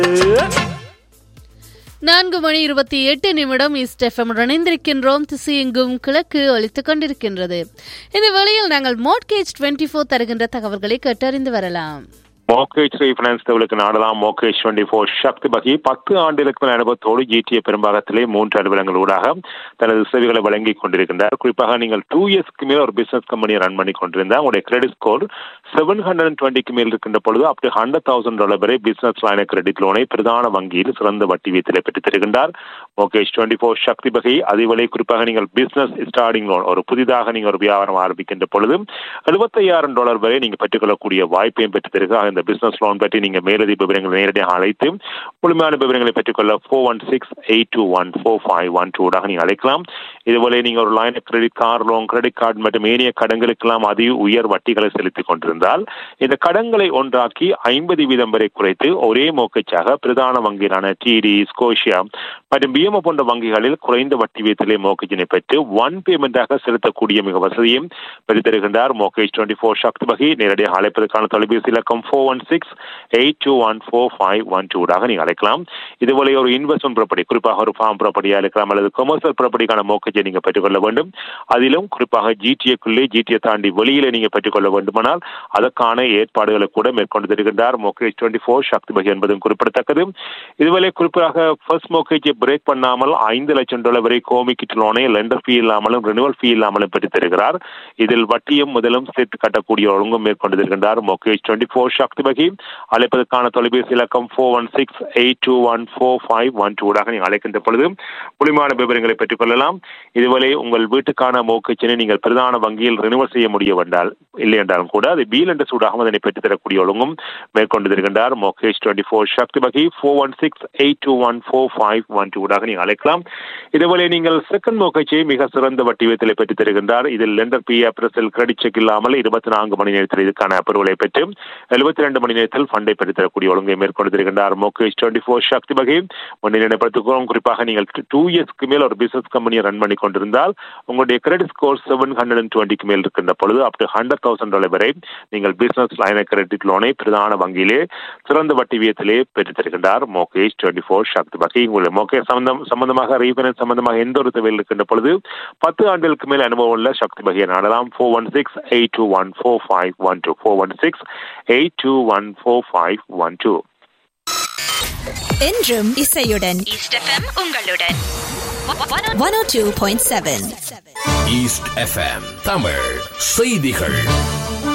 நான்கு மணி இருபத்தி எட்டு நிமிடம் ஈஸ்ட் எஃப்எம் இணைந்திருக்கின்றோம் திசையெங்கும் கிழக்கு ஒலித்துக் கொண்டிருக்கின்றது இந்த வேளையில் நாங்கள் மோட்கேஜ் டுவெண்ட்டி ஃபோர் தருகின்ற தகவல்களை கேட்டறிந்து வரலாம் மோகேஜ் ரீஃபைனான்ஸ் தகவலுக்கு நாடலாம் மோகேஜ் டுவெண்ட்டி ஃபோர் சக்தி பகி பத்து ஆண்டுகளுக்கு மேல் அனுபவத்தோடு ஜிடிஏ பெரும்பாகத்திலே மூன்று அலுவலகங்கள் ஊடாக தனது சேவைகளை வழங்கிக் கொண்டிருக்கின்றார் குறிப்பாக நீங்கள் டூ இயர்ஸ்க்கு மேல் ஒரு பிசினஸ் கம்பெனியை ரன் பண்ணி கொண்டிருந்தால் உங்களுடைய credit score seven hundred and டுவெண்ட்டிக்கு மேல் இருக்கின்ற பொழுது up to hundred thousand dollar வரை பிசினஸ் லைன கிரெடிட் லோனை பிரதான வங்கியில் சிறந்த வட்டி வீதத்திலே பெற்றுத் தருகின்றார் மோகேஜ் டுவெண்ட்டி ஃபோர் சக்தி பகை அதேவேளை குறிப்பாக நீங்கள் பிசினஸ் ஸ்டார்டிங் லோன் ஒரு புதிதாக நீங்கள் ஒரு வியாபாரம் ஆரம்பிக்கின்ற பொழுது எழுபத்தையாயிரம் டாலர் வரை நீங்கள் பெற்றுக்கொள்ளக்கூடிய வாய்ப்பையும் பெற்று தருக இந்த பிசினஸ் லோன் பற்றி நீங்கள் மேலதி விவரங்களை நேரடியாக அழைத்து முழுமையான விவரங்களை பெற்றுக்கொள்ள four one six eight two one four five one டூடாக நீங்கள் அழைக்கலாம் இதுபோல நீங்கள் ஒரு line credit card loan credit card மற்றும் ஏனைய கடன்களுக்கெல்லாம் அதி உயர் வட்டிகளை செலுத்திக் கொண்டிருந்தால் இந்த கடன்களை ஒன்றாக்கி ஐம்பது வீதம் வரை குறைத்து ஒரே மோக்கச்சாக பிரதான வங்கிகளான டிடி ஸ்கோஷியா மற்றும் பிஎம்ஓ போன்ற வங்கிகளில் குறைந்த வட்டி வீதத்திலே மோக்கஜினை பெற்று ஒன் பேமெண்டாக செலுத்தக்கூடிய மிக வசதியும் பெற்றுத்தருகின்றார் மோகேஜ் டுவெண்ட்டி ஃபோர் சக்தி வகை நேரடியாக அழைப்பதற்கான தொலைபேசி இலக்கம் four one six eight two one four five one டூடாக நீங்கள் அழைக்கலாம் இதுபோல ஒரு இன்வெஸ்ட்மெண்ட் ப்ராப்பர்ட்டி குறிப்பாக ஒரு ஃபார்ம் ப்ராப்பர்ட்டியாக இருக்கலாம் அல்லது கொமர்ஷியல் ப்ராப்பர்ட்டிக்கான மோக்கஜை நீங்கள் பெற்றுக்கொள்ள வேண்டும் அதிலும் குறிப்பாக ஜிடிஏக்குள்ளே ஜிடிஏ தாண்டி வெளியிலே நீங்கள் பெற்றுக்கொள்ள வேண்டுமானால் அதற்கான ஏற்பாடுகளை கூட மேற்கொண்டு தருகின்றார் மோகேஜ் டுவெண்ட்டி ஃபோர் சக்தி வகை என்பதும் குறிப்பிடத்தக்கது இதுவரை குறிப்பாக ஃபர்ஸ்ட் மோக்கேஜை பிரேக் பண்ணாமல் ஐந்து லட்சம் டாலர் வரை கோமிக்கிட் லோனை லெண்டர் ஃபீ இல்லாமலும் ரினுவல் ஃபீ இல்லாமலும் பெற்று தருகிறார் இதில் வட்டியும் முதலும் சேர்த்து கட்டக்கூடிய ஒழுங்கும் மேற்கொண்டு தருகின்றார் மோகேஜ் டுவெண்ட்டி ஃபோர் சக்தி வகை அழைப்பதற்கான தொலைபேசி இலக்கம் four one six eight two one four five one டூடாக நீங்கள் அழைக்கின்ற பொழுது முழுமையான விவரங்களை பெற்றுக்கொள்ளலாம் இதுவரை உங்கள் வீட்டுக்கான மோக்கச்சினை நீங்கள் பிரதான வங்கியில் ரினுவல் செய்ய முடிய வேண்டால் இல்லை என்றாலும் கூட அது பீல் என்ற சூடாகவும் அதனை பெற்றுத்தரக்கூடிய ஒழுங்கும் மேற்கொண்டு தருகின்றார் மோகேஷ் டுவெண்ட்டி ஃபோர் சக்தி வகை four one six eight two one four five one டூடாக நீங்கள் அழைக்கலாம் இதுவரை நீங்கள் செகண்ட் மோக்கச்சியை மிக சிறந்த வட்டி வீதத்தில் பெற்றுத் தருகின்றார் இதில் லெண்டர் பி அப்ரஸில் கிரெடிட் செக் இல்லாமல் இருபத்தி நான்கு மணி நேரத்தில் இதுக்கான அப்ரூவலை பெற்று எழுபத்தி ரெண்டு மணி நேரத்தில் ஃபண்டை பெற்றுத்தரக்கூடிய ஒழுங்கை மேற்கொண்டு தருகின்றார் மோகேஷ் டுவெண்ட்டி ஃபோர் சக்தி வகை ஒன்றை நினைப்படுத்துகிறோம் குறிப்பாக நீங்கள் டூ இயர்ஸ்க்கு மேல் ஒரு பிசினஸ் கம்பெனியை ரன் பண்ணி கொண்டிருந்தால் உங்களுடைய credit score seven hundred and டுவெண்ட்டிக்கு மேல் இருக்கின்ற பொழுது up to hundred thousand dollar வரை நீங்கள் பிசினஸ் லைன கிரெடிட் லோனை பிரதான வங்கியிலே சிறந்த வட்டி வியத்திலே பெற்றுத் தருகின்றார் மோகேஷ் டுவெண்ட்டி ஃபோர் சக்தி வகை உங்களுடைய மோகேஷ் சம்பந்தம் சம்பந்தமாக ரீஃபைனான்ஸ் சம்பந்தமாக எந்த ஒரு தேவையில் இருக்கின்ற பொழுது பத்து ஆண்டுகளுக்கு மேல் அனுபவம் உள்ள சக்தி வகையை நாடலாம் four one six eight two one four five one two four one six eight two one four five one two என்றும் இசையுடன் ஈஸ்ட் எஃப்எம் உங்களுடன் one O two point seven east F M Tamil செய்திகள்